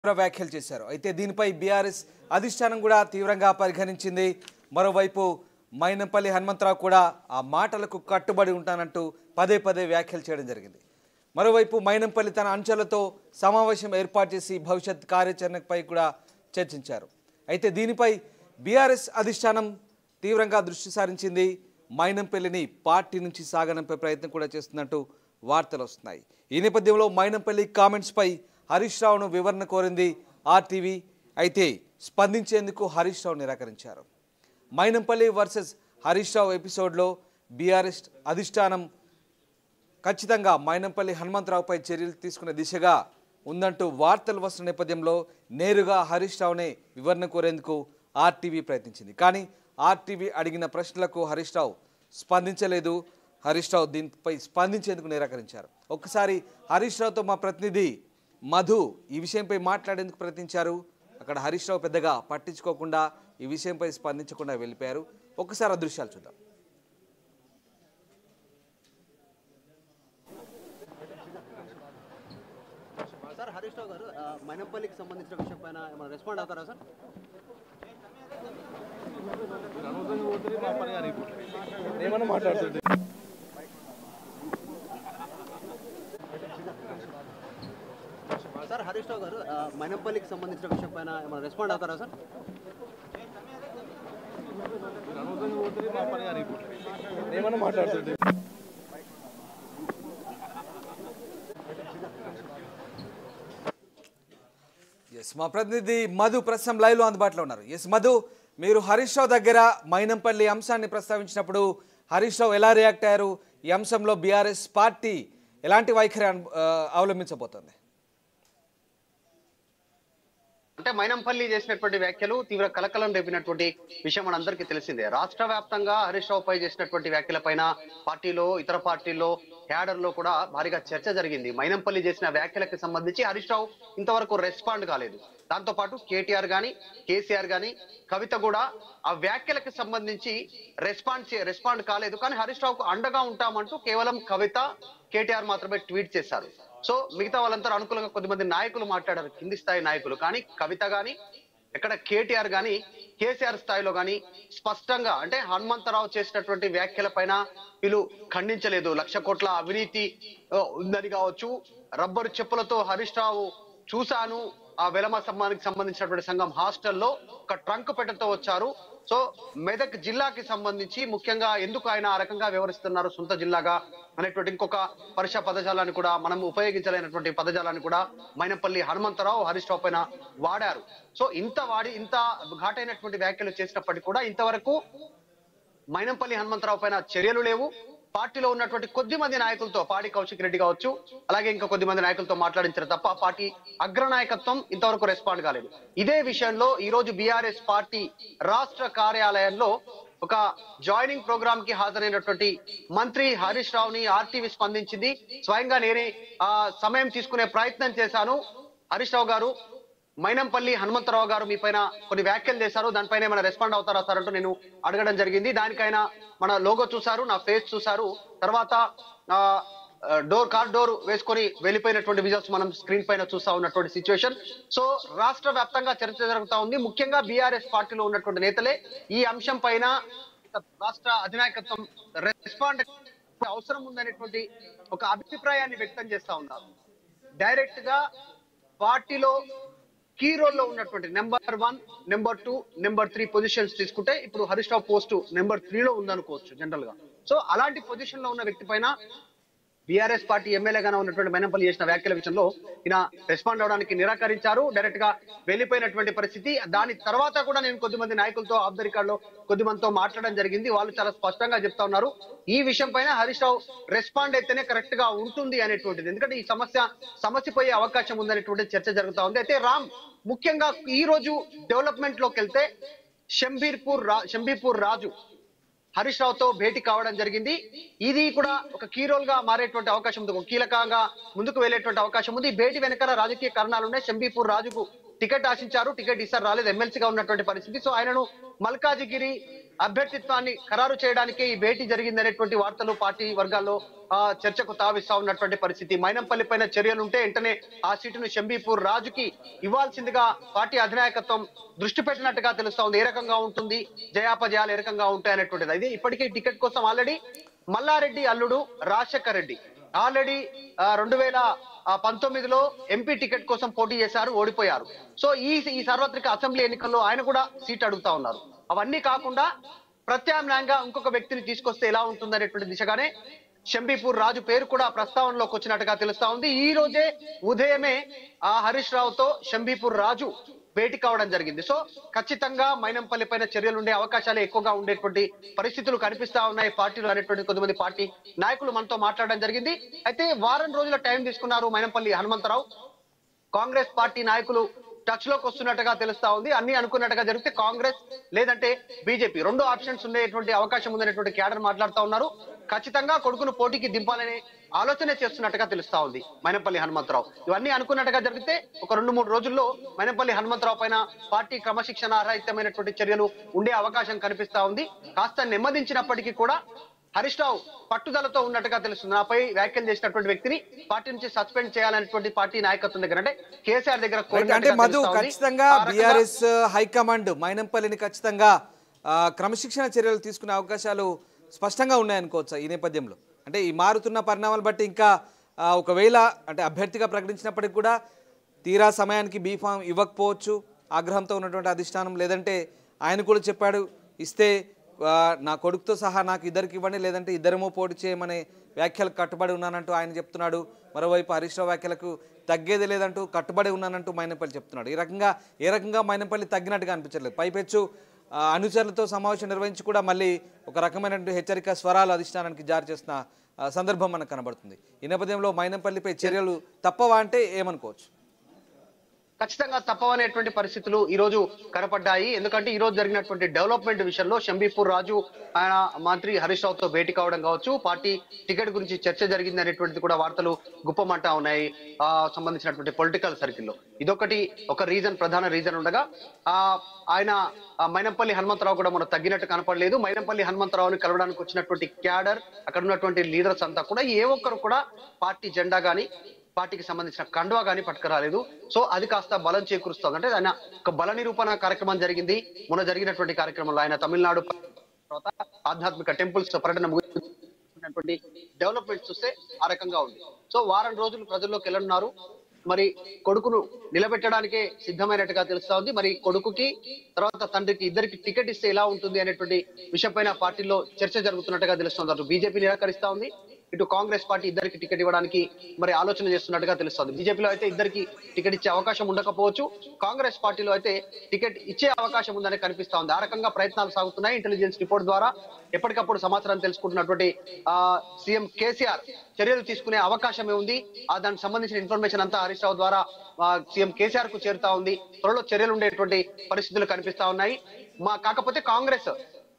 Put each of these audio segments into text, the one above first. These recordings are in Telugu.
తీవ్ర వ్యాఖ్యలు చేశారు అయితే దీనిపై బీఆర్ఎస్ అధిష్టానం కూడా తీవ్రంగా పరిగణించింది మరోవైపు మైనంపల్లి హనుమంతరావు కూడా ఆ మాటలకు కట్టుబడి ఉంటానంటూ పదే పదే వ్యాఖ్యలు చేయడం జరిగింది మరోవైపు మైనంపల్లి తన అంచెలతో సమావేశం ఏర్పాటు చేసి భవిష్యత్ కార్యాచరణపై కూడా చర్చించారు అయితే దీనిపై బీఆర్ఎస్ అధిష్టానం తీవ్రంగా దృష్టి సారించింది మైనంపల్లిని పార్టీ నుంచి సాగనంపే ప్రయత్నం కూడా చేస్తున్నట్టు వార్తలు వస్తున్నాయి ఈ నేపథ్యంలో మైనంపల్లి కామెంట్స్పై హరీష్ రావును వివరణ కోరింది ఆర్టీవీ అయితే స్పందించేందుకు హరీష్ రావు నిరాకరించారు మైనంపల్లి వర్సెస్ హరీష్ రావు ఎపిసోడ్లో బీఆర్ఎస్ అధిష్టానం ఖచ్చితంగా మైనంపల్లి హనుమంతరావుపై చర్యలు తీసుకునే దిశగా ఉందంటూ వార్తలు వస్తున్న నేపథ్యంలో నేరుగా హరీష్ రావునే వివరణ కోరేందుకు ఆర్టీవీ ప్రయత్నించింది కానీ ఆర్టీవీ అడిగిన ప్రశ్నలకు హరీష్ రావు స్పందించలేదు హరీష్ రావు దీనిపై స్పందించేందుకు నిరాకరించారు ఒక్కసారి హరీష్ రావుతో మా ప్రతినిధి మధు ఈ విషయంపై మాట్లాడేందుకు ప్రయత్నించారు అక్కడ హరీష్ రావు పెద్దగా పట్టించుకోకుండా ఈ విషయంపై స్పందించకుండా వెళ్ళిపోయారు ఒక్కసారి ఆ దృశ్యాలు చూద్దాం సార్ హరీష్ రావు గారు ఆ, మైనంపల్లికి సంబంధించిన విషయం పైన ఏమైనా రెస్పాండ్ అవుతారా సార్ ఏమన్నా మాట్లాడుతుంటే సార్ హరీష్ రావు గారు ఆ, మైనంపల్లికి సంబంధించిన విషయం పైన ఏమైనా రెస్పాండ్ అవుతారా సార్ ఏమన్నా మాట్లాడుతుంటే ఎస్ మా ప్రతినిధి మధు ప్రస్తుతం లైవ్లో అందుబాటులో ఉన్నారు ఎస్ మధు మీరు హరీష్ రావు దగ్గర మైనంపల్లి అంశాన్ని ప్రస్తావించినప్పుడు హరీష్ రావు ఎలా రియాక్ట్ అయ్యారు ఈ అంశంలో బీఆర్ఎస్ పార్టీ ఎలాంటి వైఖరి అను- ఆ, అవలంబించబోతోంది అంటే మైనంపల్లి చేసినటువంటి వ్యాఖ్యలు తీవ్ర కలకలం రేపినటువంటి విషయం మనందరికీ తెలిసిందే రాష్ట్ర వ్యాప్తంగా హరీష్ రావు పై చేసినటువంటి వ్యాఖ్యల పైన పార్టీలో ఇతర పార్టీల్లో క్యాడర్ లో కూడా భారీగా చర్చ జరిగింది మైనంపల్లి చేసిన వ్యాఖ్యలకు సంబంధించి హరీష్ రావు ఇంతవరకు రెస్పాండ్ కాలేదు దాంతో పాటు కేటీఆర్ గాని కేసీఆర్ గాని కవిత కూడా ఆ వ్యాఖ్యలకు సంబంధించి రెస్పాండ్ చే- రెస్పాండ్ కాలేదు కానీ హరీష్ రావుకు అండగా ఉంటామంటూ కేవలం కవిత కేటీఆర్ మాత్రమే ట్వీట్ చేశారు సో మిగతా వాళ్ళందరూ అనుకూలంగా కొద్దిమంది నాయకులు మాట్లాడారు కింది స్థాయి నాయకులు కానీ కవిత గాని ఎక్కడ కేటీఆర్ గాని కేసీఆర్ స్థాయిలో గాని స్పష్టంగా అంటే హనుమంతరావు చేసినటువంటి వ్యాఖ్యల పైన వీళ్ళు ఖండించలేదు లక్ష కోట్ల అవినీతి ఆ, ఉందని కావచ్చు రబ్బరు చెప్పులతో హరీష్ రావు చూశాను ఆ వెలమ సంఘానికి సంబంధించినటువంటి సంఘం హాస్టల్లో ఒక ట్రంక్ పెట్టతో వచ్చారు సో మెదక్ జిల్లాకి సంబంధించి ముఖ్యంగా ఎందుకు ఆయన ఆ రకంగా వివరిస్తున్నారు సొంత జిల్లాగా అనేటువంటి ఇంకొక పరుష పదజాలాన్ని కూడా మనం ఉపయోగించలేనటువంటి పదజాలాన్ని కూడా మైనపల్లి హనుమంతరావు హరీష్ రావు పైన వాడారు సో ఇంత వాడి ఇంత ఘాటైనటువంటి వ్యాఖ్యలు చేసినప్పటికీ కూడా ఇంతవరకు మైనంపల్లి హనుమంతరావు పైన చర్యలు లేవు పార్టీలో ఉన్నటువంటి కొద్ది మంది నాయకులతో పాడి కౌశిక్ రెడ్డి కావచ్చు అలాగే ఇంకా కొద్ది మంది నాయకులతో మాట్లాడించారు తప్ప పార్టీ అగ్రనాయకత్వం ఇంతవరకు రెస్పాండ్ కాలేదు ఇదే విషయంలో ఈ రోజు బీఆర్ఎస్ పార్టీ రాష్ట్ర కార్యాలయంలో ఒక జాయినింగ్ ప్రోగ్రామ్ కి హాజరైనటువంటి మంత్రి హరీష్ రావుని ఆర్టీవీ స్పందించింది స్వయంగా నేనే ఆ సమయం తీసుకునే ప్రయత్నం చేశాను హరీష్ రావు గారు మైనంపల్లి హనుమంతరావు గారు మీ పైన కొన్ని వ్యాఖ్యలు చేశారు దానిపైన ఏమైనా రెస్పాండ్ అవుతారా సార్ అంటూ నేను అడగడం జరిగింది దానికైనా మన లోగో చూశారు నా ఫేస్ చూశారు తర్వాత ఆ, డోర్ కార్ డోర్ వేసుకొని వెళ్ళిపోయినటువంటి విజువల్స్ మనం స్క్రీన్ పైన చూస్తా ఉన్నటువంటి సిచ్యువేషన్ సో రాష్ట్ర వ్యాప్తంగా చర్చ జరుగుతా ఉంది ముఖ్యంగా బీఆర్ఎస్ పార్టీలో ఉన్నటువంటి నేతలే ఈ అంశం పైన రాష్ట్ర అధినాయకత్వం రెస్పాండ్ అవసరం ఉందనేటువంటి ఒక అభిప్రాయాన్ని వ్యక్తం చేస్తా ఉన్నారు డైరెక్ట్ గా పార్టీలో కీ రోల్ లో ఉన్నటువంటి number one number two number three positions తీసుకుంటే ఇప్పుడు Harish Rao post number three లో ఉందనుకోవచ్చు జనరల్ గా సో అలాంటి పొజిషన్ లో ఉన్న వ్యక్తి పైన బీఆర్ఎస్ పార్టీ ఎమ్మెల్యేగానే ఉన్నటువంటి మైనంపల్లి చేసిన వ్యాఖ్యల విషయంలో ఈయన రెస్పాండ్ అవడానికి నిరాకరించారు డైరెక్ట్ గా వెళ్ళిపోయినటువంటి పరిస్థితి దాని తర్వాత కూడా నేను కొద్దిమంది నాయకులతో ఆఫ్ ద రికార్డ్ లో కొద్ది మందితో మాట్లాడడం జరిగింది వాళ్ళు చాలా స్పష్టంగా చెప్తా ఉన్నారు ఈ విషయం పైన హరీష్ రావు రెస్పాండ్ అయితేనే కరెక్ట్ గా ఉంటుంది అనేటువంటిది ఎందుకంటే ఈ సమస్య సమస్య పోయే అవకాశం ఉందనేటువంటి చర్చ జరుగుతా ఉంది అయితే రామ్ ముఖ్యంగా ఈ రోజు డెవలప్మెంట్ లోకి వెళ్తే షంబీర్పూర్ రా షంబీపూర్ రాజు హరీష్ రావుతో భేటీ కావడం జరిగింది ఇది కూడా ఒక కీ రోల్ గా మారేటువంటి అవకాశం ఉంది ఒక కీలకంగా ముందుకు వెళ్ళేటువంటి అవకాశం ఉంది ఈ భేటీ వెనకాల రాజకీయ కారణాలు ఉన్నాయి శంబీపూర్ రాజుకు టికెట్ ఆశించారు టికెట్ ఇస్తారు రాలేదు ఎమ్మెల్సీగా ఉన్నటువంటి పరిస్థితి సో ఆయనను మల్కాజిగిరి అభ్యర్థిత్వాన్ని ఖరారు చేయడానికి ఈ భేటీ జరిగిందనేటువంటి వార్తలు పార్టీ వర్గాల్లో ఆ, చర్చకు తావిస్తా ఉన్నటువంటి పరిస్థితి మైనంపల్లి పైన చర్యలు ఉంటే వెంటనే ఆ సీటును షంబీపూర్ రాజుకి ఇవ్వాల్సిందిగా పార్టీ అధినాయకత్వం దృష్టి పెట్టినట్టుగా తెలుస్తా ఉంది ఏ రకంగా ఉంటుంది జయాపజయాలు ఏ రకంగా ఉంటాయి అనేటువంటిది ఇది ఇప్పటికే టికెట్ కోసం ఆల్రెడీ మల్లారెడ్డి అల్లుడు రాజశేఖర్ రెడ్డి ఆల్రెడీ రెండు వేల ఆ, పంతొమ్మిదిలో ఎంపీ టికెట్ కోసం పోటీ చేశారు ఓడిపోయారు సో ఈ ఈ సార్వత్రిక అసెంబ్లీ ఎన్నికల్లో ఆయన కూడా సీట్ అడుగుతా ఉన్నారు అవన్నీ కాకుండా ప్రత్యామ్నాయంగా ఇంకొక వ్యక్తిని తీసుకొస్తే ఎలా ఉంటుందనేటువంటి దిశగానే షంబీపూర్ రాజు పేరు కూడా ప్రస్తావనలోకి వచ్చినట్టుగా తెలుస్తా ఉంది ఈ రోజే ఉదయమే ఆ హరీష్ రావుతో షంబీపూర్ రాజు భేటీ కావడం జరిగింది సో ఖచ్చితంగా మైనంపల్లి పైన చర్యలు ఉండే అవకాశాలు ఎక్కువగా ఉండేటువంటి పరిస్థితులు కనిపిస్తా ఉన్నాయి పార్టీలు అనేటువంటి కొంతమంది పార్టీ నాయకులు మనతో మాట్లాడడం జరిగింది అయితే వారం రోజుల టైం తీసుకున్నారు మైనంపల్లి హనుమంతరావు కాంగ్రెస్ పార్టీ నాయకులు టచ్ లోకి వస్తున్నట్టుగా తెలుస్తా ఉంది అన్ని అనుకున్నట్టుగా జరిగితే కాంగ్రెస్ లేదంటే బీజేపీ రెండు ఆప్షన్స్ ఉండేటువంటి అవకాశం ఉందనేటువంటి క్యాడర్ మాట్లాడుతా ఉన్నారు ఖచ్చితంగా కొడుకును పోటీకి దింపాలనే ఆలోచన చేస్తున్నట్టుగా తెలుస్తా ఉంది మైనపల్లి హనుమంతరావు ఇవన్నీ అనుకున్నట్టుగా జరిగితే ఒక రెండు మూడు రోజుల్లో మైనపల్లి హనుమంతరావు పైన పార్టీ క్రమశిక్షణ రహితమైనటువంటి చర్యలు ఉండే అవకాశం కనిపిస్తా ఉంది కాస్త నెమ్మదించినప్పటికీ కూడా హరీష్ రావు పట్టుదలతో ఉన్నట్టుగా తెలుస్తుంది నాపై వ్యాఖ్యలు చేసినటువంటి వ్యక్తిని పార్టీ నుంచి సస్పెండ్ చేయాలనేటువంటి పార్టీ నాయకత్వం దగ్గర అంటే కేసీఆర్ దగ్గర రైట్, అంటే కోరినట్టుగా మధు తెలుస్తా ఉంది. ఖచ్చితంగా ఆ రకంగా బీఆర్ఎస్ హైకమాండ్ మైనంపల్లిని ఖచ్చితంగా ఆ, క్రమశిక్షణ చర్యలు తీసుకునే అవకాశాలు స్పష్టంగా ఉన్నాయనుకోవచ్చా ఈ నేపథ్యంలో అంటే ఈ మారుతున్న పరిణామాలు బట్టి ఇంకా ఆ, ఒకవేళ అంటే అభ్యర్థిగా ప్రకటించినప్పటికీ కూడా తీరా సమయానికి బీఫామ్ ఇవ్వకపోవచ్చు ఆగ్రహంతో ఉన్నటువంటి అధిష్టానం లేదంటే ఆయన కూడా చెప్పాడు ఇస్తే ఆ, నా కొడుకుతో సహా నాకు ఇద్దరికి ఇవ్వండి లేదంటే ఇద్దరేమో పోటీ చేయమనే వ్యాఖ్యలకు కట్టుబడి ఉన్నానంటూ ఆయన చెప్తున్నాడు మరోవైపు హరీష్ రావు వ్యాఖ్యలకు తగ్గేది లేదంటూ కట్టుబడి ఉన్నానంటూ మైనపల్లి చెప్తున్నాడు ఈ రకంగా ఏ రకంగా మైనపల్లి తగ్గినట్టుగా అనిపించలేదు పైపెచ్చు ఆ, అనుచరులతో సమావేశం నిర్వహించి కూడా మళ్ళీ ఒక రకమైనటువంటి హెచ్చరిక స్వరాలు అధిష్టానానికి జారీ చేసిన ఆ, సందర్భం మనకు కనబడుతుంది ఈ నేపథ్యంలో మైనంపల్లిపై చర్యలు తప్పవా అంటే ఏమనుకోవచ్చు ఖచ్చితంగా తప్పవనేటువంటి పరిస్థితులు ఈ రోజు కనపడ్డాయి ఎందుకంటే ఈ రోజు జరిగినటువంటి డెవలప్మెంట్ విషయంలో షంబీపూర్ రాజు ఆయన మంత్రి హరీష్ రావుతో భేటీ కావడం కావచ్చు పార్టీ టికెట్ గురించి చర్చ జరిగింది అనేటువంటిది కూడా వార్తలు గుప్పమంటా ఉన్నాయి ఆ సంబంధించినటువంటి పొలిటికల్ సర్కిల్లో ఇదొకటి ఒక రీజన్ ప్రధాన రీజన్ ఉండగా ఆ ఆయన ఆ మైనంపల్లి హనుమంతరావు కూడా మనకు తగ్గినట్టు కనపడలేదు మైనంపల్లి హనుమంతరావుని కలవడానికి వచ్చినటువంటి క్యాడర్ అక్కడ ఉన్నటువంటి లీడర్స్ అంతా కూడా ఏ ఒక్కరు కూడా పార్టీ జెండా గాని పార్టీకి సంబంధించిన కండువా కానీ పట్టుకురాలేదు సో అది కాస్త బలం చేకూరుస్తుంది అంటే ఆయన ఒక బల నిరూపణ కార్యక్రమం జరిగింది మొన్న జరిగినటువంటి కార్యక్రమంలో ఆయన తమిళనాడు తర్వాత ఆధ్యాత్మిక టెంపుల్స్ పర్యటన ముగిసినటువంటి డెవలప్మెంట్ చూస్తే ఆ రకంగా ఉంది సో వారం రోజులు ప్రజల్లోకి వెళ్ళనున్నారు మరి కొడుకును నిలబెట్టడానికే సిద్ధమైనట్టుగా తెలుస్తా ఉంది మరి కొడుకుకి తర్వాత తండ్రికి ఇద్దరికి టికెట్ ఇస్తే ఎలా ఉంటుంది అనేటువంటి విషయంపైన పార్టీలో చర్చ జరుగుతున్నట్టుగా తెలుస్తుంది అటు బీజేపీ నిరాకరిస్తా ఉంది ఇటు కాంగ్రెస్ పార్టీ ఇద్దరికి టికెట్ ఇవ్వడానికి మరి ఆలోచన చేస్తున్నట్టుగా తెలుస్తుంది బీజేపీలో అయితే ఇద్దరికి టికెట్ ఇచ్చే అవకాశం ఉండకపోవచ్చు కాంగ్రెస్ పార్టీలో అయితే టికెట్ ఇచ్చే అవకాశం ఉందని కనిపిస్తా ఉంది ఆ రకంగా ప్రయత్నాలు సాగుతున్నాయి ఇంటెలిజెన్స్ రిపోర్ట్ ద్వారా ఎప్పటికప్పుడు సమాచారం తెలుసుకుంటున్నటువంటి ఆ సీఎం కేసీఆర్ చర్యలు తీసుకునే అవకాశమే ఉంది ఆ దానికి సంబంధించిన ఇన్ఫర్మేషన్ అంతా హరీష్ రావు ద్వారా ఆ, సీఎం కేసీఆర్ కు చేరుతా ఉంది త్వరలో చర్యలు ఉండేటువంటి పరిస్థితులు కనిపిస్తా ఉన్నాయి మా కాకపోతే కాంగ్రెస్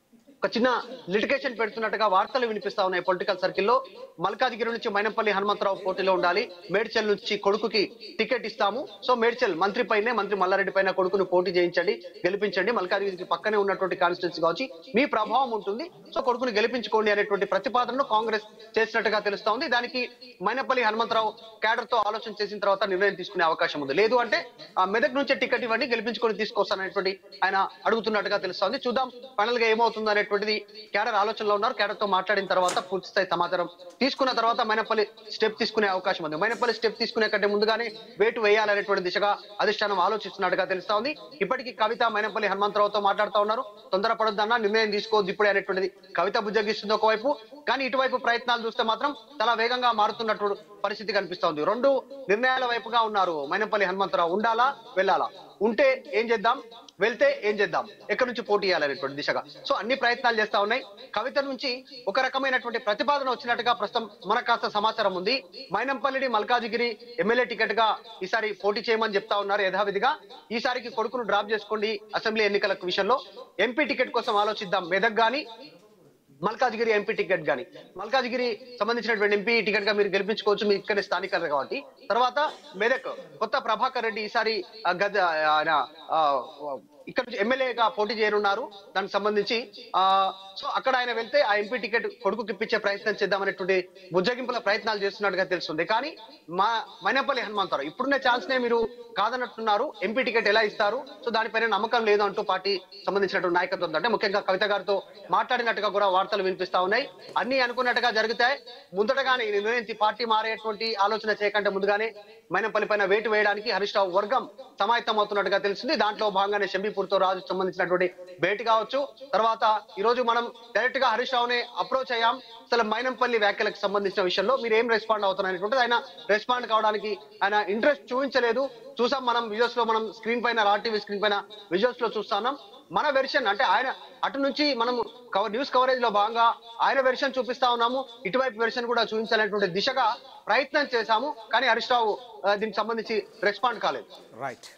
ఒక చిన్న లిటిగేషన్ పెడుతున్నట్టుగా వార్తలు వినిపిస్తా ఉన్నాయి పొలిటికల్ సర్కిల్లో మల్కాజిగిరి నుంచి మైనంపల్లి హనుమంతరావు పోటీలో ఉండాలి మేడ్చల్ నుంచి కొడుకుకి టికెట్ ఇస్తాము సో మేడ్చల్ మంత్రి పైనే మంత్రి మల్లారెడ్డి పైన కొడుకును పోటీ చేయించండి గెలిపించండి మల్కాజిగిరికి పక్కనే ఉన్నటువంటి కాన్స్టిట్యూన్సీ కావచ్చు మీ ప్రభావం ఉంటుంది సో కొడుకుని గెలిపించుకోండి అనేటువంటి ప్రతిపాదనను కాంగ్రెస్ చేసినట్టుగా తెలుస్తా ఉంది దానికి మైనపల్లి హనుమంతరావు క్యాడర్ తో ఆలోచన చేసిన తర్వాత నిర్ణయం తీసుకునే అవకాశం ఉంది లేదు అంటే ఆ మెదక్ నుంచే టికెట్ ఇవ్వండి గెలిపించుకొని తీసుకొస్తాననేటువంటి ఆయన అడుగుతున్నట్టుగా తెలుస్తోంది చూద్దాం ఫైనల్ గా ఏమవుతుంది అనేటువంటిది క్యాడర్ ఆలోచనలో ఉన్నారు క్యాడర్ తో మాట్లాడిన తర్వాత పూర్తి స్థాయి సమాచారం తీసుకున్న తర్వాత మైనపల్లి స్టెప్ తీసుకునే అవకాశం ఉంది మైనపల్లి స్టెప్ తీసుకునే కంటే ముందుగానే వేటు వేయాలనేటువంటి దిశగా అధిష్టానం ఆలోచిస్తున్నట్టుగా తెలుస్తా ఉంది ఇప్పటికీ కవిత మైనపల్లి హనుమంతరావుతో మాట్లాడుతూ ఉన్నారు తొందరపడొద్దన్నా నిర్ణయం తీసుకోవద్దు ఇప్పుడే అనేటువంటిది కవిత బుజ్జగిస్తుంది ఒకవైపు కానీ ఇటువైపు ప్రయత్నాలు చూస్తే మాత్రం చాలా వేగంగా మారుతున్నట్టు పరిస్థితి కనిపిస్తా ఉంది రెండు నిర్ణయాల వైపుగా ఉన్నారు మైనపల్లి హనుమంతరావు ఉండాలా వెళ్ళాలా ఉంటే ఏం చేద్దాం వెళ్తే ఏం చేద్దాం ఎక్కడి నుంచి పోటీ చేయాలనేటువంటి దిశగా సో అన్ని ప్రయత్నాలు చేస్తా ఉన్నాయి కవిత నుంచి ఒక రకమైనటువంటి ప్రతిపాదన వచ్చినట్టుగా ప్రస్తుతం మనకు కాస్త సమాచారం ఉంది మైనంపల్లిని మల్కాజిగిరి ఎమ్మెల్యే టికెట్ గా ఈసారి పోటీ చేయమని చెప్తా ఉన్నారు యథావిధిగా ఈసారికి కొడుకును డ్రాప్ చేసుకోండి అసెంబ్లీ ఎన్నికల విషయంలో ఎంపీ టికెట్ కోసం ఆలోచిద్దాం మెదక్ గాని మల్కాజ్గిరి ఎంపీ టికెట్ గాని మల్కాజ్గిరి సంబంధించినటువంటి ఎంపీ టికెట్ గా మీరు గెలిపించుకోవచ్చు మీరు ఇక్కడ స్థానికులు కాబట్టి తర్వాత మెదక్ కొత్త ప్రభాకర్ రెడ్డి ఈసారి ఆ, గద ఆయన ఆ, ఇక్కడ నుంచి ఎమ్మెల్యేగా పోటీ చేయనున్నారు దానికి సంబంధించి ఆ సో అక్కడ ఆయన వెళ్తే ఆ ఎంపీ టికెట్ కొడుకుకి ఇప్పించే ప్రయత్నం చేద్దామనేటువంటి బుజ్జగింపుల ప్రయత్నాలు చేస్తున్నట్టుగా తెలుస్తుంది కానీ మా మైనపల్లి హనుమంతరావు ఇప్పుడున్న ఛాన్స్ నే మీరు కాదన్నట్టున్నారు ఎంపీ టికెట్ ఎలా ఇస్తారు సో దానిపైన నమ్మకం లేదు అంటూ పార్టీ సంబంధించినటువంటి నాయకత్వం అంటే ముఖ్యంగా కవిత గారితో మాట్లాడినట్టుగా కూడా వార్తలు వినిపిస్తా ఉన్నాయి అన్ని అనుకున్నట్టుగా జరుగుతాయి ముందటగానే ఈ నిర్ణయం తీ- పార్టీ మారేటువంటి ఆలోచన చేయకంటే ముందుగానే మైనపల్లి పైన వేటు వేయడానికి హరీష్ రావు వర్గం సమాయత్తం అవుతున్నట్టుగా తెలిసింది దాంట్లో భాగంగానే షంబీపూర్ తో రాజు సంబంధించినటువంటి భేటీ కావచ్చు తర్వాత ఈ రోజు మనం డైరెక్ట్ గా హరీష్ రావుని అప్రోచ్ అయ్యాం అసలు మైనంపల్లి వ్యాఖ్యలకు సంబంధించిన విషయంలో మీరు ఏం రెస్పాండ్ అవుతున్నారనేటువంటిది ఆయన రెస్పాండ్ కావడానికి ఆయన ఇంట్రెస్ట్ చూపించలేదు చూసాం మనం విజువల్స్ లో మనం స్క్రీన్ పైన రా టీవీ స్క్రీన్ పైన విజువల్స్ లో చూస్తున్నాం మన వెర్షన్ అంటే ఆయన అటు నుంచి మనం కవర్ న్యూస్ కవరేజ్ లో భాగంగా ఆయన వెర్షన్ చూపిస్తా ఉన్నాము ఇటువైపు వెర్షన్ కూడా చూపించాలనేటువంటి దిశగా ప్రయత్నం చేశాము కానీ హరీష్ రావు ఆ, దీనికి సంబంధించి రెస్పాండ్ కాలేదు రైట్